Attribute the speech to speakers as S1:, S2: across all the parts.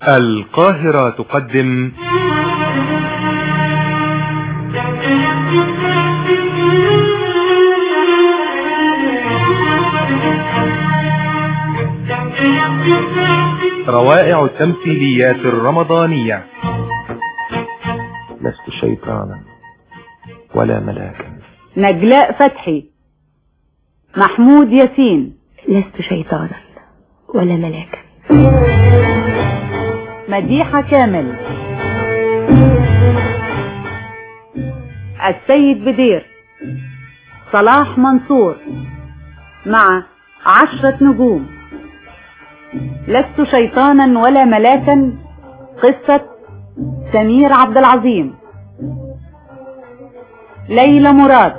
S1: القاهرة تقدم روائع التمثيليات الرمضانية
S2: لست شيطانا ولا ملاكا
S3: نجلاء فتحي محمود ياسين
S4: لست شيطانا ولا ملاكا
S3: مديحة كامل السيد بدير صلاح منصور مع عشرة نجوم لست شيطانا ولا ملاكا قصة سمير عبد العظيم ليلى مراد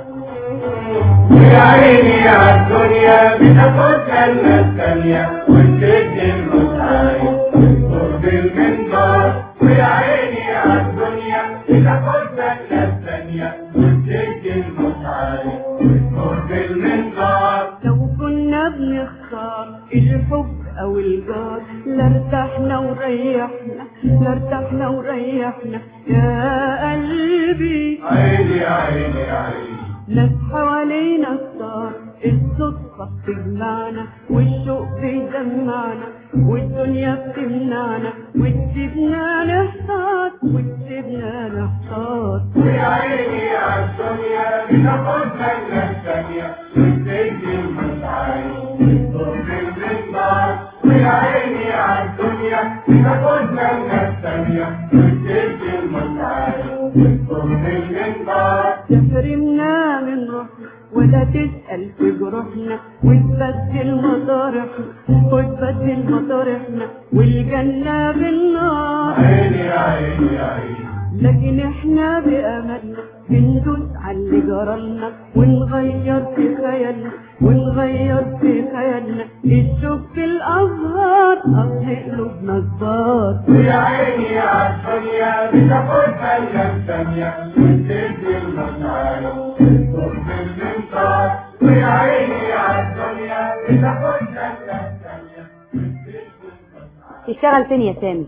S5: يا عيني على الدنيا بتاخدنا الثانية وتدي المتعايش والقرب المنبر ويا عيني على الدنيا بتاخدنا الثانية وتدي المتعايش والقرب المنبر
S6: لو كنا بنختار الحب او الجار لارتحنا وريحنا لارتحنا وريحنا يا قلبي
S5: عيني يا عيني يا عيني
S6: ناس حوالينا كتار الصدفة بتجمعنا والشوق بيجمعنا والدنيا بتمنعنا وتسيبنا نحتار وتسيبنا نحتار
S5: ويا عيني على الدنيا بتاخدنا الثانية وتدي المتعايش والقرب المنبر ويا عيني على الدنيا بتاخدنا الثانية وتدي المتعايش والقرب المنبر
S6: تحرمنا من روحنا ولا تسأل في جروحنا وتبدل مطارحنا وتبدل مطارحنا والجنة بالنار
S5: عيني يا عيني يا عيني
S6: لكن احنا بأملنا بندوس على اللي جرالنا ونغير في خيالنا ونغير في خيالنا الشوق في الأزهار أصل قلوبنا كبار
S5: ويا عيني على الدنيا بتاخدنا الثانية وتدي المتعايش والقرب المنبر ويا عيني على الدنيا بتاخدنا الثانية وتدي المتعايش
S3: تشتغل فين يا سامي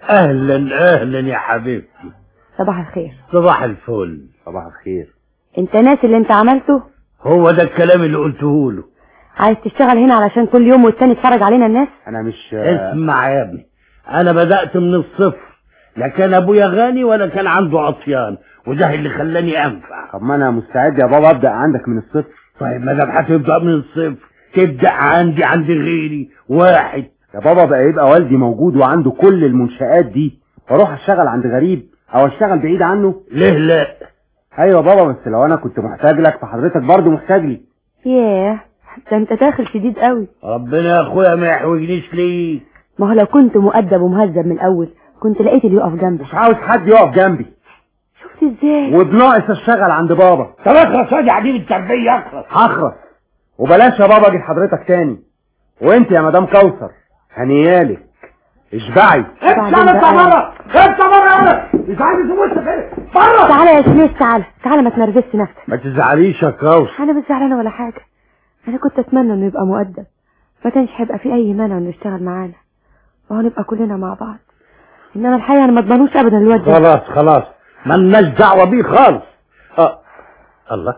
S7: اهلا اهلا يا حبيبتي
S3: صباح الخير
S7: صباح الفل
S2: صباح الخير
S3: انت ناسي اللي انت عملته
S7: هو ده الكلام اللي قلته له
S3: عايز تشتغل هنا علشان كل يوم والتاني تتفرج علينا الناس
S2: انا مش
S7: اسمع يا ابني انا بدأت من الصفر لا كان ابويا غني ولا كان عنده عصيان وده اللي خلاني انفع
S2: طب ما انا مستعد يا بابا ابدا عندك من الصفر
S7: طيب ما دام هتبدأ من الصفر تبدأ عندي عند غيري واحد
S2: يا بابا بقى يبقى والدي موجود وعنده كل المنشآت دي واروح اشتغل عند غريب او اشتغل بعيد عنه
S7: ليه لا
S2: ايوه بابا بس لو انا كنت محتاج لك فحضرتك برضه محتاج لي
S3: ياه ده انت داخل شديد قوي
S7: ربنا يا اخويا ما يحوجنيش ليك
S3: ما هو لو كنت مؤدب ومهذب من الاول كنت لقيت اللي يقف جنبك
S2: مش عاوز حد يقف جنبي
S3: شفت ازاي
S2: وبناقص اشتغل عند بابا
S7: طب اخرس يا عديم التربية اخرس
S2: هخرس وبلاش يا بابا اجي لحضرتك تاني وانت يا مدام كوثر هنيالك اشبعي
S3: بعدين بقى-
S7: اطلع بره يلا مش عايز وسط بره
S3: تعالى يا شميس تعالى تعالى ما تنرفزش نفسك
S7: ما تزعليش يا كوثر
S3: انا مش زعلانه ولا حاجه انا كنت اتمنى انه يبقى مؤدب ما كانش هيبقى في اي مانع انه يشتغل معانا وهنبقى كلنا مع بعض انما الحقيقه انا ما اضمنوش ابدا الواد ده
S7: خلاص خلاص مالناش دعوة بيه خالص اه الله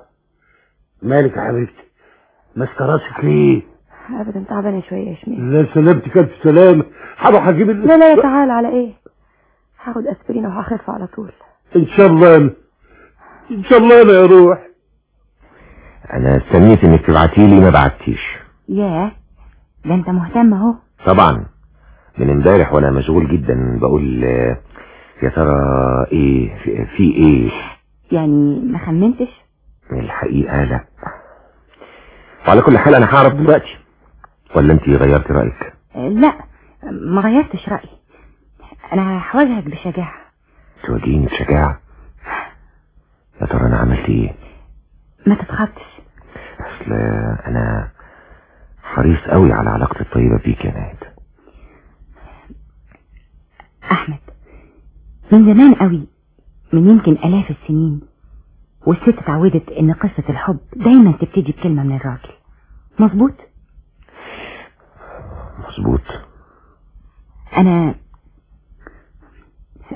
S7: مالك يا حبيبتي ماسكه راسك ليه؟
S3: ابدا تعبانه شويه يا شميس
S7: لا سلامتك الف سلامة هروح اجيب ال-
S3: لا لا يا تعالى على ايه هاخد اسبرين وهخف على طول
S7: ان شاء الله انا ان شاء الله انا يا روح
S2: انا استنيت انك تبعتي لي ما بعتيش
S3: ياه ده انت مهتم اهو
S2: طبعا من امبارح وانا مشغول جدا بقول آه، يا ترى ايه في, في ايه
S3: يعني ما خمنتش
S2: الحقيقة لا وعلى كل حال انا هعرف دلوقتي ولا انت غيرتي رأيك
S3: آه، لا ما غيرتش رايي انا هواجهك بشجاعه
S2: تواجهيني بشجاعة يا ترى انا عملت ايه
S3: ما تتخطش
S2: اصل انا حريص قوي على علاقتي الطيبة بيك يا ناهد
S3: احمد من زمان قوي من يمكن الاف السنين والست اتعودت ان قصة الحب دايما تبتدي بكلمة من الراجل مظبوط
S2: مظبوط
S3: انا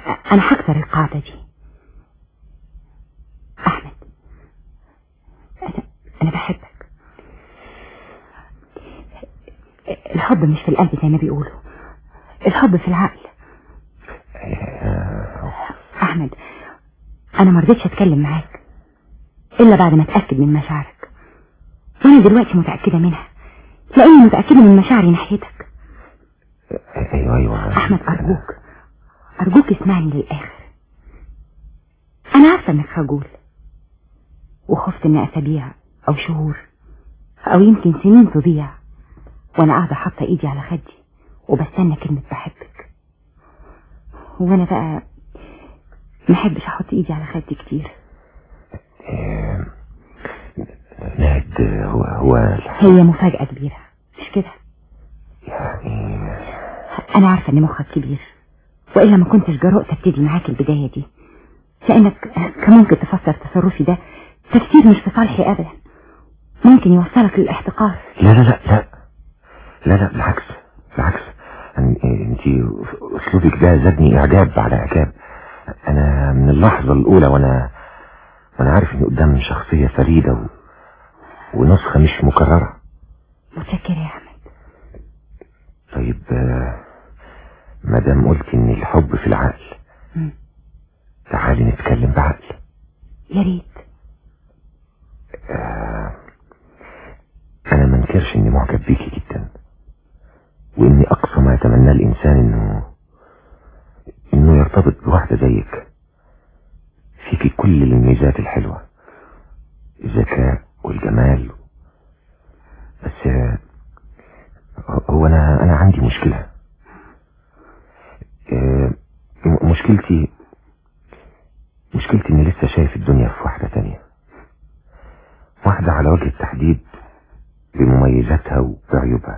S3: انا هكسر القاعدة دي احمد انا انا بحبك الحب مش في القلب زي ما بيقولوا الحب في العقل احمد انا ما رضيتش اتكلم معاك الا بعد ما اتاكد من مشاعرك وانا دلوقتي متاكده منها لاني متاكده من مشاعري ناحيتك
S2: ايوه ايوه
S3: احمد ارجوك ارجوك اسمعني للاخر انا عارفه انك خجول وخفت ان اسابيع او شهور او يمكن سنين تضيع وانا قاعده حاطه ايدي على خدي وبستنى كلمه بحبك وانا بقى ما احبش احط ايدي على خدي كتير
S2: آه، نهد هو هو
S3: هي مفاجاه كبيره مش كده
S2: يعني
S3: انا عارفه ان مخك كبير والا ما كنتش جرأت ابتدي معاك البدايه دي لانك كان ممكن تفسر تصرفي ده تفسير مش في صالحي ابدا ممكن يوصلك للاحتقار
S2: لا لا لا لا لا لا بالعكس بالعكس أن- انت اسلوبك ده زادني اعجاب على اعجاب انا من اللحظة الاولى وانا وانا عارف اني قدام شخصية فريدة و... ونسخة مش مكررة
S3: متشكره يا احمد
S2: طيب آه، مادام قلت ان الحب في العقل
S3: مم.
S2: تعالي نتكلم بعقل
S3: يا ريت
S2: آه، انا ما انكرش اني معجب بيكي جدا واني اقصى ما يتمناه الانسان انه انه يرتبط بواحدة زيك فيكي كل الميزات الحلوة الذكاء والجمال بس آه، هو انا انا عندي مشكلة آه، م- مشكلتي مشكلتي اني لسه شايف الدنيا في واحدة تانية واحدة على وجه التحديد بمميزاتها وبعيوبها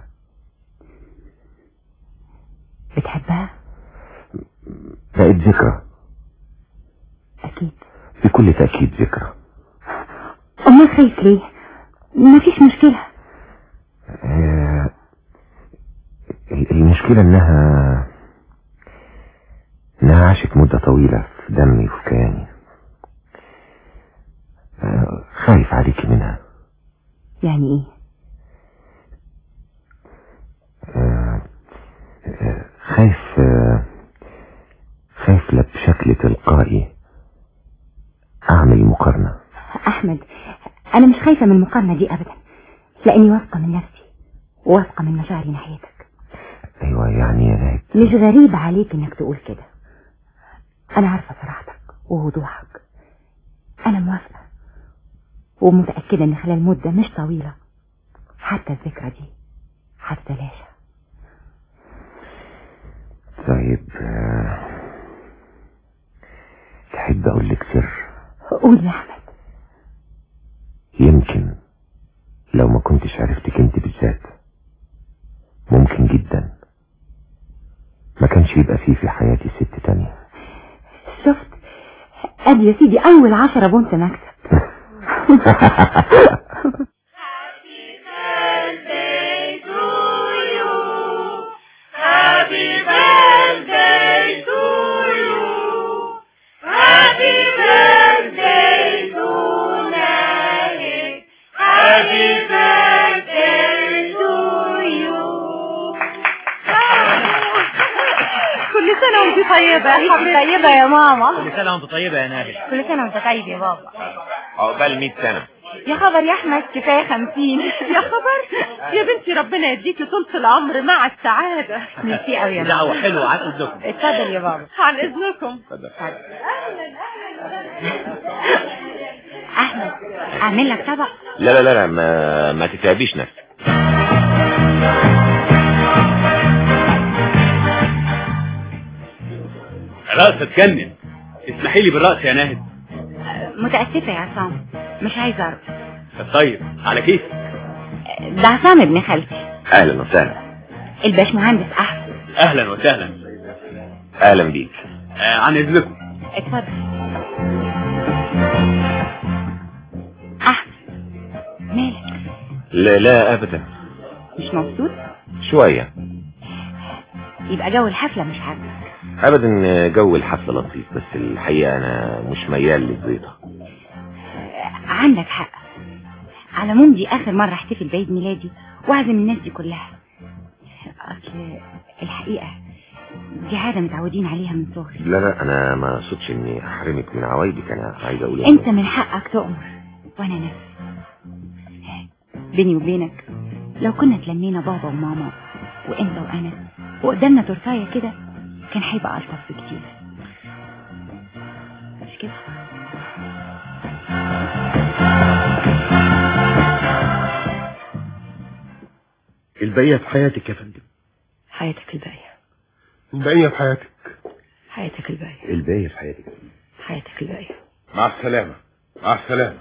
S3: بتحبها
S2: بقت ذكرى
S3: اكيد
S2: بكل تأكيد ذكرى
S3: امال خايف ليه مفيش مشكله
S2: آه، المشكلة انها انها عاشت مدة طويلة في دمي وفي كياني آه، خايف عليكي منها
S3: يعني ايه
S2: آه، آه، خايف آه، خايف لا بشكل تلقائي اعمل مقارنة
S3: احمد انا مش خايفه من المقارنه دي ابدا لاني واثقه من نفسي وواثقه من مشاعري ناحيتك
S2: ايوه يعني يا نهد
S3: مش غريب عليك انك تقول كده انا عارفه صراحتك ووضوحك انا موافقه ومتاكده ان خلال مده مش طويله حتى الذكرى دي هتتلاشى
S2: طيب آه، تحب اقول لك سر
S3: قول يا احمد
S2: يمكن لو ما كنتش عرفتك انت بالذات ممكن جدا ما كانش يبقى فيه في حياتي ست تانية
S3: شفت ادي يا سيدي اول عشرة بونت مكسب
S6: كل سنة وانت طيبة يا حبيبتي طيبة يا ماما
S8: كل سنة وانت طيبة يا ناهد
S6: كل سنة وانت طيب يا بابا
S2: عقبال 100 سنة
S6: يا خبر يا احمد كفاية خمسين يا خبر يا بنتي ربنا يديكي طولة العمر مع السعادة ميرسي قوي يا ماما
S8: دعوة حلوة عن اذنكم
S6: اتفضل يا بابا عن اذنكم
S3: احمد اعمل لك طبق
S2: لا لا لا لا ما, ما تتعبيش نفسك
S8: رأس اتجنن اسمحي لي بالرأس يا ناهد
S3: متأسفة يا عصام مش عايزة أعرف
S8: طيب على كيف
S3: ده عصام ابن خالتي
S2: اهلا وسهلا
S3: الباشمهندس أحمد
S8: اهلا وسهلا
S2: اهلا بيك
S8: آه عن اذنكم
S3: اتفضل أحمد مالك
S2: لا لا ابدا
S3: مش مبسوط
S2: شوية
S3: يبقى جو الحفلة مش عاجبك
S2: ابدا جو الحفله لطيف بس الحقيقه انا مش ميال للزيطه
S3: عندك حق على العموم دي اخر مرة احتفل بعيد ميلادي واعزم الناس دي كلها اصل الحقيقة دي عادة متعودين عليها من صغري
S2: لا لا انا ما اقصدش اني احرمك من عوايدك انا عايز اقول إن-
S3: انت من حقك تؤمر وانا نفسي بيني وبينك لو كنا تلمينا بابا وماما وانت وانا وقدامنا تورتايه كده كان هيبقى الطف بكتير مش كده
S7: البقية في حياتك يا فندم
S4: حياتك الباقية
S5: البقية في حياتك
S4: حياتك الباقية
S2: الباقي في حياتك
S4: حياتك الباقية
S5: مع السلامة مع السلامة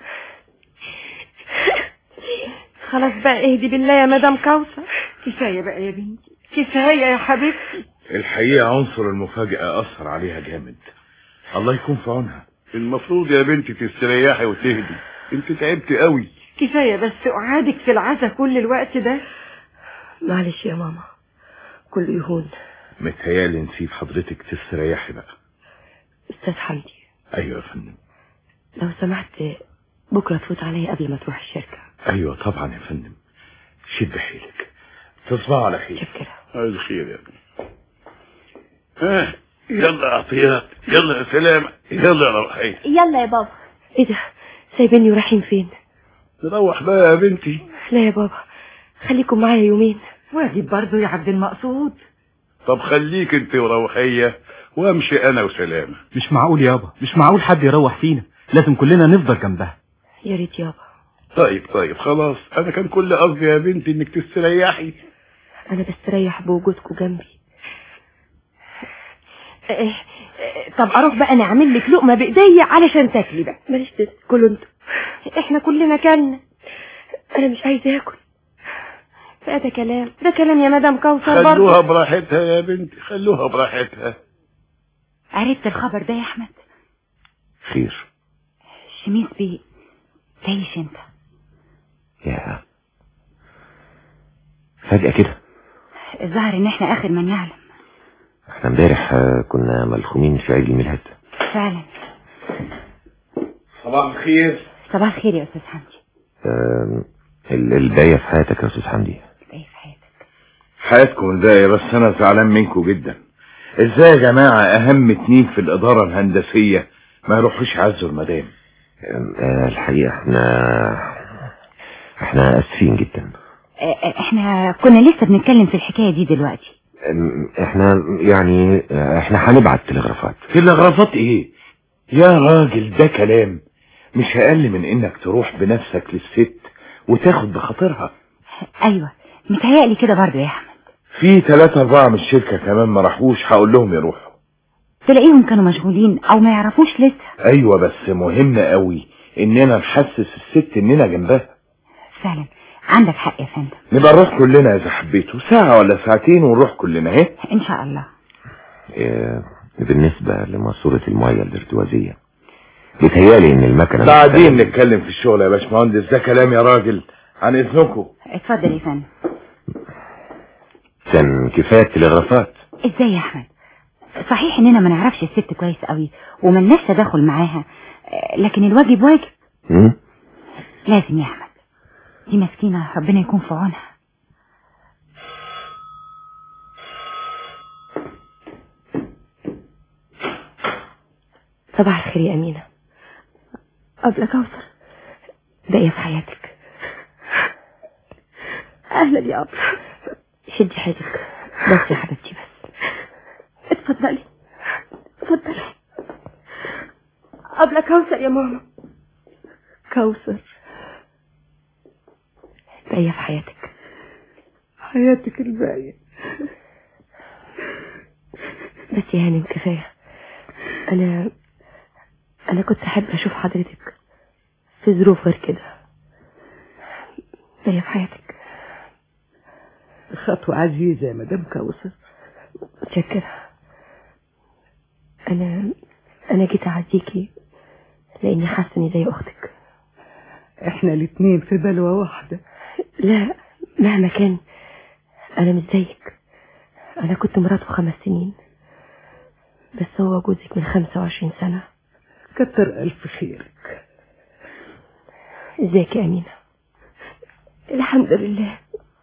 S6: خلاص بقى اهدي بالله يا مدام كوثر كفاية بقى يا بنتي كفاية يا حبيبتي
S5: الحقيقة عنصر المفاجأة أثر عليها جامد الله يكون في عونها المفروض يا بنتي تستريحي وتهدي انت تعبتي قوي
S6: كفاية بس قعادك في العزا كل الوقت ده
S4: معلش يا ماما كله يهون
S5: متهيالي نسيب حضرتك تستريحي بقى
S4: استاذ حمدي
S5: ايوه يا فندم
S4: لو سمحت بكرة تفوت عليا قبل ما تروح الشركة
S5: ايوه طبعا يا فندم شد حيلك تصبحوا على خير
S4: شكرا
S5: على خير يا ابني ها يلا يا عطيات يلا يا سلامة يلا يا روحية
S3: يلا يا بابا
S4: ايه ده سايبيني ورايحين فين
S5: نروح بقى يا بنتي
S4: لا يا بابا خليكم معايا يومين
S6: واجب برضه يا عبد المقصود
S5: طب خليك انت وروحية وامشي انا وسلامة
S1: مش معقول يابا مش معقول حد يروح فينا لازم كلنا نفضل جنبها
S4: يا ريت يابا
S5: طيب طيب خلاص انا كان كل قصدي يا بنتي انك تستريحي
S4: انا بستريح بوجودكم جنبي
S6: إيه، إيه، طب اروح بقى انا اعمل لك لقمه بايديا علشان تاكلي بقى
S4: ماليش دل كلوا انتوا
S6: احنا كلنا كلنا
S4: انا مش عايزه اكل
S6: بقى ده كلام ده كلام يا مدام كوثر
S5: خلوها
S6: برضه
S5: براحتها يا بنتي خلوها براحتها
S3: عرفت الخبر ده يا احمد
S2: خير
S3: شميس بيه تعيش انت
S2: يا فجأة كده
S3: الظاهر ان احنا اخر من يعلم
S2: احنا امبارح آه، كنا ملخومين في عيد الميلاد
S3: فعلا
S5: صباح الخير
S3: صباح الخير يا استاذ حمدي
S2: آم، ال- الباقية في حياتك يا استاذ حمدي
S3: ايه في حياتك
S5: حياتكم الباقية بس انا زعلان منكم جدا ازاي يا جماعة اهم اتنين في الادارة الهندسية ما يروحوش يعزوا المدام
S2: آم، آه، الحقيقة احنا احنا اسفين جدا
S3: اه، اه، احنا كنا لسه بنتكلم في الحكاية دي دلوقتي
S2: آم، احنا يعني آه، احنا هنبعت تلغرافات
S5: تلغرافات ايه يا راجل ده كلام مش اقل من انك تروح بنفسك للست وتاخد بخاطرها
S3: ايوه متهيألي كده برضه يا احمد
S5: في ثلاثة اربعة من الشركة كمان ما راحوش هقول لهم يروحوا
S3: تلاقيهم كانوا مشغولين او ما يعرفوش لسه
S5: ايوه بس مهم قوي اننا نحسس الست اننا جنبها
S3: فعلا عندك حق يا فندم
S5: نبقى نروح كلنا اذا حبيتوا ساعة ولا ساعتين ونروح كلنا اهي
S3: ان شاء الله
S2: آه، بالنسبة لماسورة المية الارتوازية بيتهيالي ان المكنة
S5: بعدين نتكلم في الشغل يا باشمهندس ده كلام يا راجل عن اذنكم
S3: اتفضل يا فندم
S2: كان كفاية تلغرافات
S3: ازاي يا احمد صحيح اننا ما نعرفش الست كويس قوي وملناش تدخل معاها اه، لكن الواجب واجب
S2: مم؟
S3: لازم يا احمد دي مسكينة ربنا يكون في عونها
S4: صباح الخير يا أمينة قبل كوثر باقية في حياتك
S6: اهلا يا اب
S4: شدي حيلك بس يا حبيبتي بس
S6: اتفضلي اتفضلي قبل كوثر يا ماما
S4: كوثر باقية في حياتك
S6: حياتك الباقية
S4: بس يا هانم كفاية أنا أنا كنت أحب أشوف حضرتك في ظروف غير كده باقية في حياتك
S6: خطوة عزيزة يا مدام كوثر
S4: متشكرة أنا أنا جيت أعزيكي لأني حاسة إني زي أختك
S6: احنا الاتنين في بلوى واحدة
S4: لا مهما كان أنا مش زيك أنا كنت مراته خمس سنين بس هو جوزك من 25 سنة
S6: كتر ألف خيرك
S4: ازيك يا أمينة الحمد لله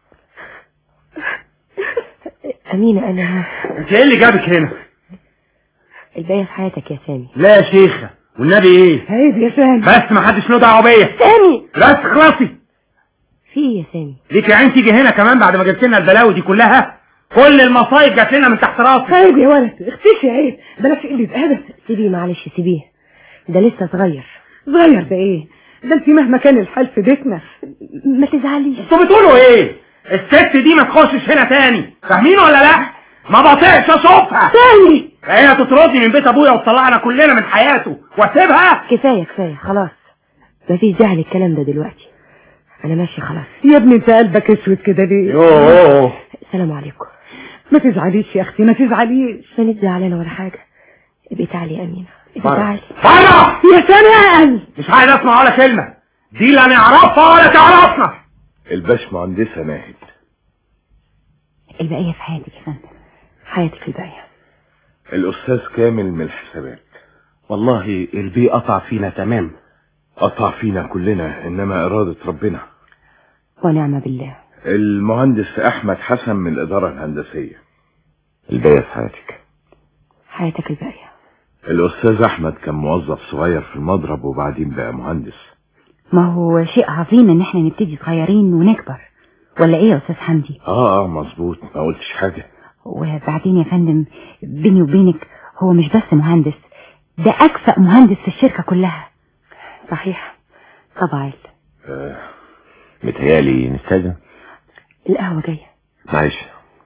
S4: أمينة أنا
S1: انت ايه اللي جابك هنا
S4: الباقية في حياتك يا سامي
S1: لا يا شيخة والنبي ايه
S6: عيب يا سامي
S1: بس ما حدش له دعوه بيا
S4: سامي
S1: بس خلاصي
S4: في ايه يا سامي
S1: ليك يا عين تيجي هنا كمان بعد ما جبت لنا البلاوي دي كلها كل المصايب جات لنا من تحت راسك
S6: عيب يا ولد اختشي عيب بلاش قلة أدب
S4: سيبيه معلش سيبيه ده لسه صغير
S6: صغير ده ايه ده انت مهما كان الحال في بيتنا
S4: ما تزعليش
S1: انتوا بتقولوا ايه الست دي ما تخشش هنا تاني فاهمين ولا لا ما بطيقش اشوفها
S6: تاني
S1: هي تطردني من بيت ابويا وتطلعنا كلنا من حياته واسيبها
S4: كفاية كفاية خلاص مفيش داعي للكلام ده دلوقتي أنا ماشي خلاص
S6: يا ابني انت قلبك اسود كده ليه
S1: يوه
S4: السلام عليكم
S6: ما تزعليش يا اختي ما تزعليش
S4: مانيش زعلانة ولا حاجة ابقي تعالي يا أمينة ابقي تعالي
S1: بره
S6: يا سامي
S1: مش عايز اسمع ولا كلمه دي لا نعرفها ولا تعرفنا
S5: الباش مهندسة ناهد
S3: البقية في حياتك يا فندم
S4: حياتك الباقية
S5: الأستاذ كامل من الحسابات
S1: والله البي قطع فينا تمام
S5: قطع فينا كلنا إنما إرادة ربنا
S3: ونعم بالله
S5: المهندس أحمد حسن من الإدارة الهندسية
S2: الباقية في حياتك
S4: حياتك الباقية
S5: الأستاذ أحمد كان موظف صغير في المضرب وبعدين بقى مهندس
S3: ما هو شيء عظيم ان احنا نبتدي صغيرين ونكبر ولا ايه يا استاذ حمدي
S5: آه آه مظبوط ما قلتش حاجة
S3: وبعدين يا فندم بيني وبينك هو مش بس مهندس ده اكفأ مهندس في الشركة كلها
S4: صحيح طبعا
S5: آه
S2: متهيالي نستاذن
S4: القهوة جاية
S2: معلش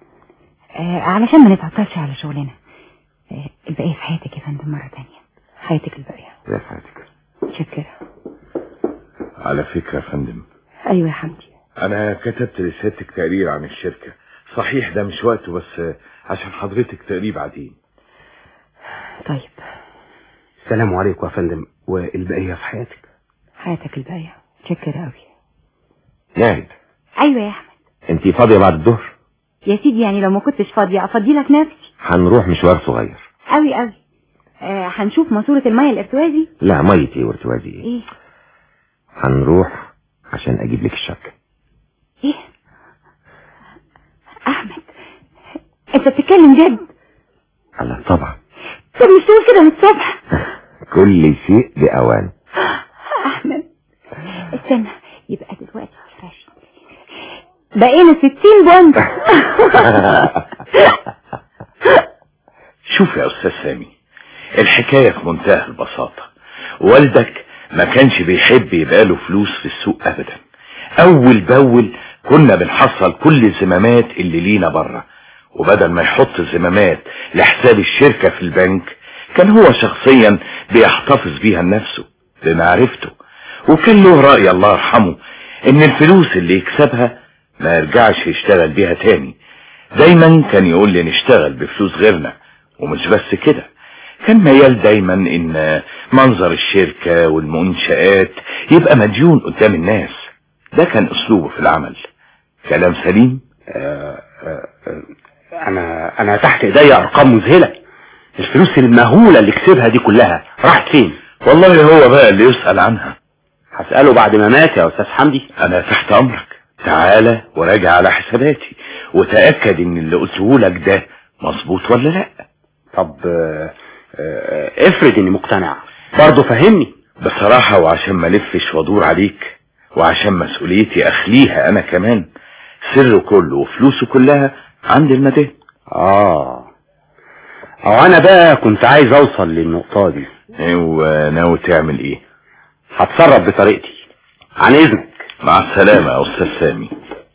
S3: آه علشان ما نتعطلش على شغلنا آه البقية في حياتك يا فندم مرة تانية
S4: حياتك الباقية
S2: الباقية في حياتك
S4: شكرا
S5: على فكرة يا فندم
S4: أيوة يا حمدي
S5: أنا كتبت لسيادتك تقرير عن الشركة صحيح ده مش وقته بس آه، عشان حضرتك تقريه بعدين
S4: طيب
S7: السلام عليكم يا فندم والبقية في حياتك
S4: حياتك الباقية شكرا أوي
S2: ناهد
S3: ايوه يا احمد
S2: انت فاضية بعد الظهر
S3: يا سيدي يعني لو ما كنتش فاضية افضي لك نفسي
S2: هنروح مشوار صغير
S3: قوي قوي آه هنشوف ماسورة المية الارتوازي
S2: لا ميتي وارتوازي ايه
S3: ايه
S2: هنروح عشان اجيب لك الشبكة
S3: ايه احمد انت بتتكلم جد
S2: الله طبعا
S3: طب مش تقول كده من الصبح
S2: كل شيء بأوان
S3: احمد استنى يبقى دلوقتي فرش بقينا ستين بونت
S5: شوف يا أستاذ سامي الحكاية في منتهى البساطة والدك ما كانش بيحب يبقى له فلوس في السوق أبدا أول بأول كنا بنحصل كل الزمامات اللي لينا بره وبدل ما يحط الزمامات لحساب الشركة في البنك كان هو شخصيا بيحتفظ بيها لنفسه بمعرفته وكان له رأي الله يرحمه ان الفلوس اللي يكسبها ما يرجعش يشتغل بيها تاني دايما كان يقول لي نشتغل بفلوس غيرنا ومش بس كده كان ميال دايما ان منظر الشركة والمنشآت يبقى مديون قدام الناس ده كان اسلوبه في العمل كلام سليم
S7: آه، آه، آه، انا انا تحت ايديا ارقام مذهله الفلوس المهوله اللي كسبها دي كلها راحت فين
S5: والله هو بقى اللي يسأل عنها
S7: هساله بعد ما مات يا استاذ حمدي
S5: انا تحت امرك تعالى وراجع على حساباتي وتأكد ان اللي قلته لك ده مظبوط ولا لا
S7: طب آه، آه، افرض اني مقتنع برضه فهمني
S5: بصراحة وعشان ما لفش وادور عليك وعشان مسؤوليتي اخليها انا كمان سره كله وفلوسه كلها عند المدام
S7: اه او انا بقى كنت عايز اوصل للنقطة دي
S5: وناوي تعمل ايه
S7: هتصرف بطريقتي عن اذنك
S5: مع السلامة يا استاذ سامي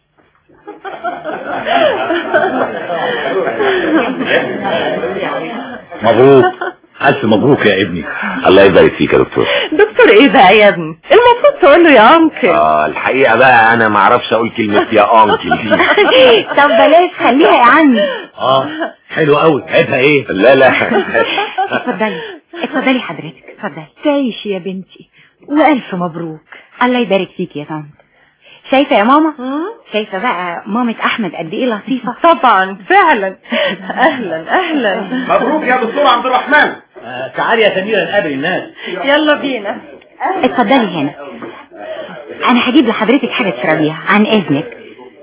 S8: مبروك ألف مبروك يا ابني
S2: الله يبارك فيك يا دكتور
S9: دكتور ايه بقى يا ابني المفروض تقول له يا انكل
S2: اه الحقيقة بقى انا ما اعرفش اقول كلمة يا انكل دي
S3: طب بلاش خليها يا عمي
S8: اه حلو قوي عيبها ايه
S2: لا لا
S3: اتفضلي اتفضلي حضرتك اتفضلي
S9: تعيشي يا بنتي والف مبروك
S3: الله يبارك فيك يا طنط شايفة يا ماما شايفة بقى مامة احمد قد ايه لطيفة
S9: طبعا فعلا اهلا اهلا
S1: مبروك يا دكتور عبد الرحمن
S7: آه تعالي يا سميرة نقابل الناس
S9: يلا بينا
S3: اتفضلي هنا انا هجيب لحضرتك حاجة تشربيها عن اذنك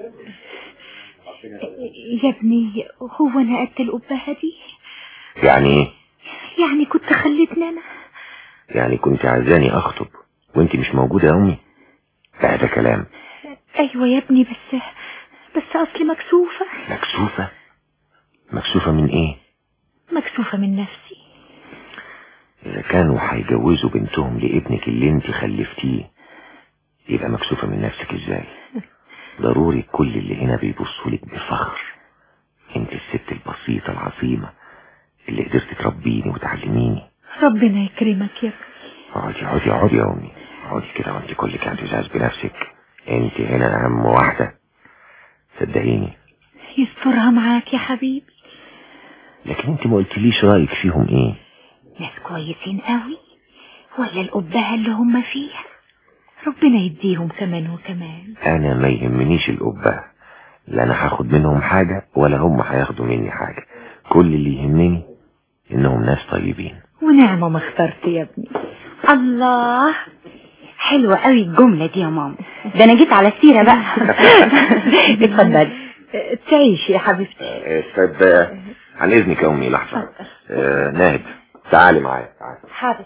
S3: يا ابني هو انا قد القبهة دي
S2: يعني ايه
S3: يعني كنت خليتني انا
S2: يعني كنت عايزاني اخطب وانت مش موجودة يا امي لا ده كلام
S3: ايوه يا ابني بس بس اصلي مكسوفة
S2: مكسوفة مكسوفة من ايه
S3: مكسوفة من نفسي
S2: اذا كانوا هيجوزوا بنتهم لابنك اللي انت خلفتيه يبقى مكسوفة من نفسك ازاي ضروري كل اللي هنا بيبصوا لك بفخر انت الست البسيطة العظيمة اللي قدرت تربيني وتعلميني
S3: ربنا يكرمك يا ابني
S2: اقعدي اقعدي اقعدي يا امي اقعدي كده وانت كلك اعتزاز بنفسك انت هنا اهم واحدة صدقيني
S3: يسترها معاك يا حبيبي
S2: لكن انت ما قلتليش رايك فيهم ايه
S3: ناس كويسين قوي ولا القبهة اللي هم فيها ربنا يديهم كمان وكمان
S2: انا ما يهمنيش القبة لا انا هاخد منهم حاجة ولا هم هياخدوا مني حاجة كل اللي يهمني انهم ناس طيبين
S3: ونعمة ما اخترت يا ابني الله حلوة قوي الجملة دي يا ماما ده انا جيت على السيرة بقى اتفضلي تعيشي يا حبيبتي
S2: آه، طيب آه، عن اذنك يا امي لحظة آه، ناهد تعالي معايا تعالي
S3: حاضر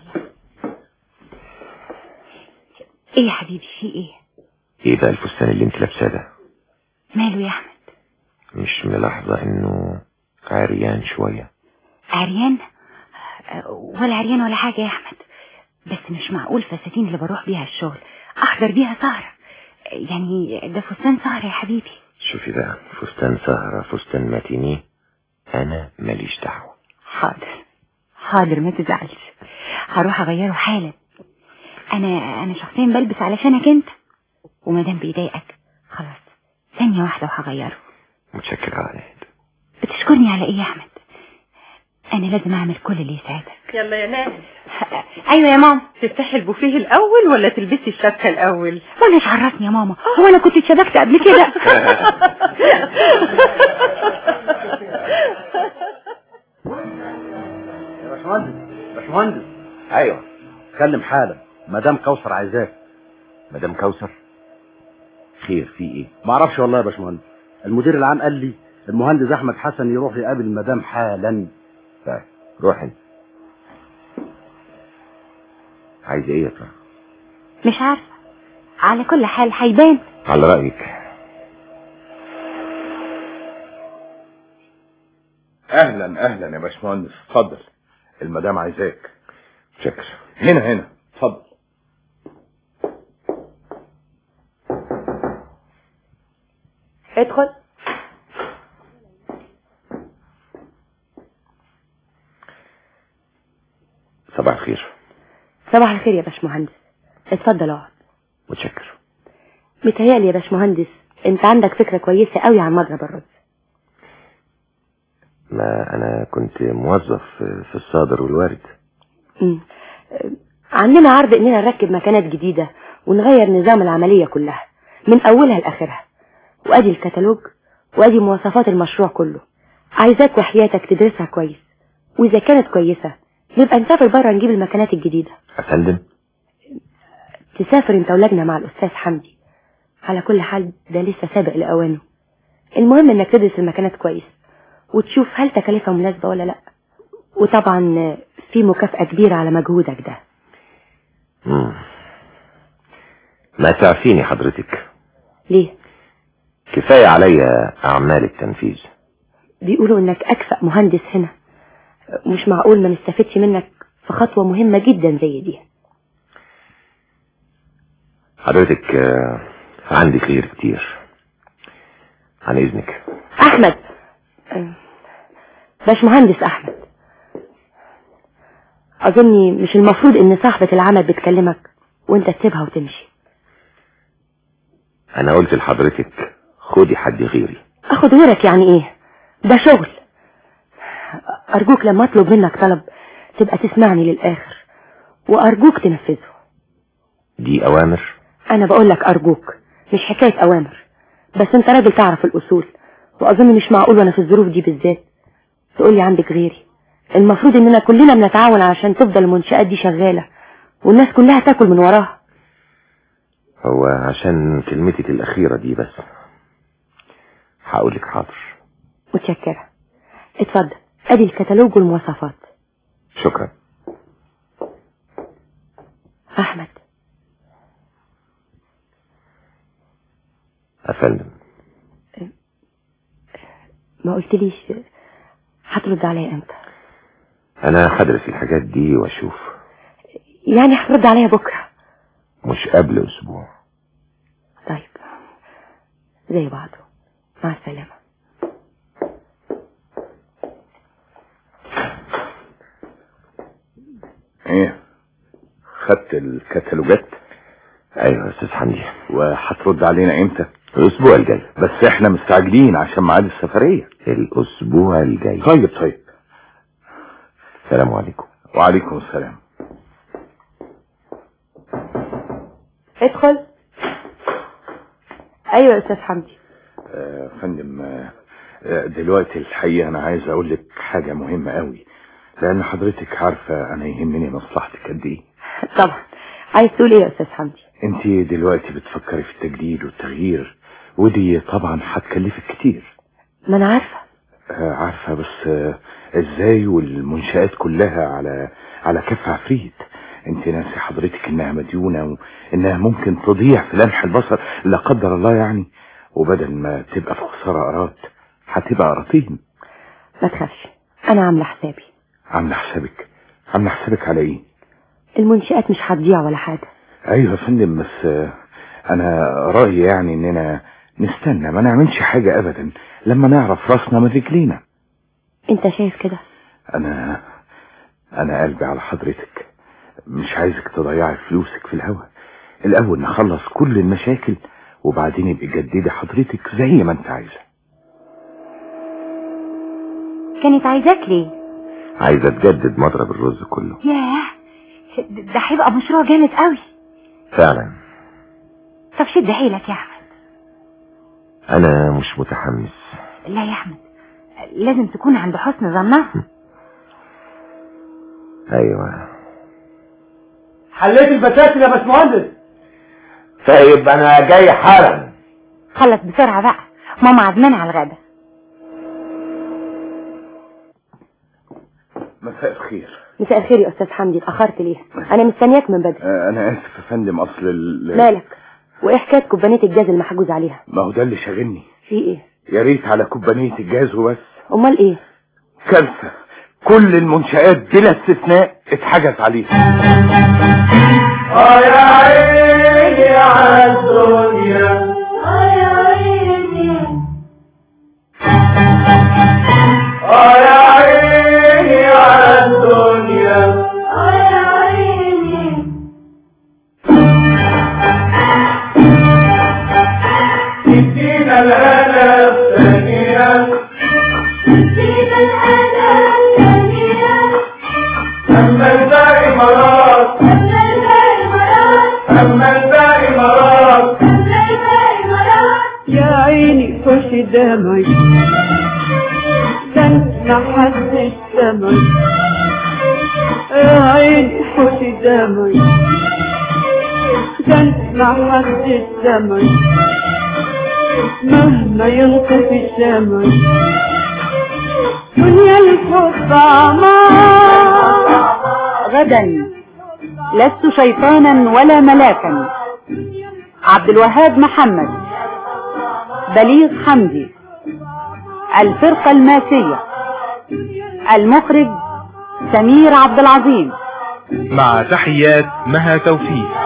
S3: ايه يا حبيبي في ايه
S2: ايه بقى الفستان اللي انت لابساه ده
S3: ماله يا احمد
S2: مش ملاحظة انه عريان شوية
S3: عريان أه، ولا عريان ولا حاجة يا احمد بس مش معقول فساتين اللي بروح بيها الشغل احضر بيها سهرة يعني ده فستان سهرة يا حبيبي
S2: شوفي بقى فستان سهرة فستان ماتينيه انا ماليش دعوة
S3: حاضر حاضر ما تزعلش هروح اغيره حالا انا انا شخصيا بلبس علشانك انت وما دام بيضايقك خلاص ثانية واحدة وهغيره
S2: متشكر على ناهد
S3: بتشكرني على ايه يا احمد انا لازم اعمل كل اللي يساعدك
S9: يلا يا ناس
S3: ايوه يا ماما
S9: تفتحي البوفيه الاول ولا تلبسي الشبكه الاول
S3: وانا اتعرفني يا ماما هو انا كنت اتشبكت قبل كده
S7: يا باشمهندس باشمهندس
S2: ايوه
S7: كلم حالا مدام كوثر عايزاك
S2: مدام كوثر خير في ايه
S7: ما اعرفش والله يا باشمهندس المدير العام قال لي المهندس احمد حسن يروح يقابل المدام حالا
S2: طيب روح انت عايزه ايه يا ترى
S3: مش عارفة على كل حال هيبان
S2: على رايك
S5: اهلا اهلا يا باشمهندس اتفضل المدام عايزاك
S2: شكر
S5: هنا هنا اتفضل
S4: ادخل
S2: صباح الخير
S4: صباح الخير يا باشمهندس اتفضل اقعد
S2: متشكر
S4: متهيألي يا باشمهندس انت عندك فكرة كويسة قوي عن مضرب الرز
S2: ما انا كنت موظف في الصادر والوارد
S4: مم. آه، عندنا عرض اننا نركب مكانات جديدة ونغير نظام العملية كلها من اولها لاخرها وادي الكتالوج وادي مواصفات المشروع كله عايزاك وحياتك تدرسها كويس واذا كانت كويسة نبقى نسافر بره نجيب المكانات الجديدة
S2: افندم
S4: تسافر انت ولجنة مع الاستاذ حمدي على كل حال ده لسه سابق لاوانه المهم انك تدرس المكانات كويس وتشوف هل تكاليفها مناسبة ولا لا وطبعا آه، في مكافأة كبيرة على مجهودك ده
S2: مم. ما تعرفيني حضرتك
S4: ليه
S2: كفاية عليا اعمال التنفيذ
S4: بيقولوا انك اكفأ مهندس هنا مش معقول ما نستفدش منك في خطوة مهمة جدا زي دي
S2: حضرتك آه، عندي خير كتير عن اذنك
S4: احمد آه، باش مهندس احمد اظني مش المفروض ان صاحبة العمل بتكلمك وانت تسيبها وتمشي
S2: انا قلت لحضرتك خدي حد غيري
S4: اخد غيرك يعني ايه ده شغل ارجوك لما اطلب منك طلب تبقى تسمعني للاخر وارجوك تنفذه
S2: دي اوامر
S4: انا بقول لك ارجوك مش حكاية أوامر بس أنت راجل تعرف الأصول وأظن مش معقول وأنا في الظروف دي بالذات تقولي عندك غيري المفروض إننا كلنا بنتعاون علشان تفضل المنشآت دي شغالة والناس كلها تاكل من وراها
S2: هو عشان كلمتك الأخيرة دي بس هقولك حاضر
S4: متشكرة اتفضل ادي الكتالوج والمواصفات
S2: شكرا
S4: احمد
S2: أفندم
S4: ما قلتليش هترد عليا امتى
S2: أنا هدرس الحاجات دي وأشوف
S4: يعني هترد عليا بكرة
S2: مش قبل أسبوع
S4: طيب زي بعضه مع السلامة
S5: ايه خدت الكتالوجات
S2: أيوة يا أستاذ حمدي
S5: وهترد علينا امتى
S2: الأسبوع الجاي
S5: بس احنا مستعجلين عشان ميعاد السفرية
S2: الأسبوع الجاي
S5: طيب طيب
S2: السلام عليكم
S5: وعليكم السلام
S4: ادخل ايوه يا استاذ حمدي
S5: آه، فندم آه، آه، دلوقتي الحقيقة انا عايز اقول لك حاجة مهمة قوي لان حضرتك عارفة انا يهمني مصلحتك قد ايه
S4: طبعا عايز تقول ايه يا استاذ حمدي
S5: انت دلوقتي بتفكري في التجديد والتغيير ودي طبعا هتكلفك كتير
S4: ما انا عارفة
S5: آه، عارفة بس آه، ازاي والمنشآت كلها على على كف عفريت انت ناسي حضرتك انها مديونة وانها ممكن تضيع في لمح البصر لا قدر الله يعني وبدل ما تبقى في خسارة قرات هتبقى قراطين
S4: ما تخافش انا عاملة حسابي
S5: عاملة حسابك عاملة حسابك على ايه
S4: المنشآت مش هتضيع ولا حاجة
S5: ايوه يا فندم بس آه، انا رأيي يعني اننا نستنى ما نعملش حاجة ابدا لما نعرف راسنا من رجلينا
S4: انت شايف كده
S5: انا انا قلبي على حضرتك مش عايزك تضيعي فلوسك في الهوا الاول نخلص كل المشاكل وبعدين يبقى جددي حضرتك زي ما انت عايزه
S3: كانت عايزاك ليه
S2: عايزة تجدد مضرب الرز كله
S3: ياه ده هيبقى مشروع جامد قوي
S2: فعلا
S3: طب شد حيلك يا احمد
S2: أنا مش متحمس
S3: لا يا احمد لازم تكون عند حسن ظنها
S2: أيوة
S1: حليت البساتين يا باشمهندس
S2: طيب أنا جاي حالا
S3: خلص بسرعة بقى ماما عزمانة على الغدا
S5: مساء الخير
S4: مساء الخير يا استاذ حمدي اتاخرت ليه انا مستنياك من بدري
S5: آه، انا اسف يا فندم اصل ال...
S4: مالك وايه حكايه كوبانيه الجاز المحجوز عليها
S5: ما هو ده اللي شاغلني
S4: في ايه
S5: يا ريت على كوبانية الجاز وبس
S4: امال ايه
S5: كارثة كل المنشآت بلا استثناء اتحجز عليها
S1: اه يا عيني على الدنيا اه يا عيني على الدنيا ادينا الهنا الثانية اما الباقي مرات اما الباقي مرات
S6: يا عيني خش دمعي ده انت حد السمع يا عيني خش دمعي ده انت حد السمع مهما ينطف الشمع دنيا الحب عمار
S10: غدا لست شيطانا ولا ملاكا عبد الوهاب محمد بليغ حمدي الفرقة الماسية المخرج سمير عبد العظيم
S11: مع تحيات مها توفيق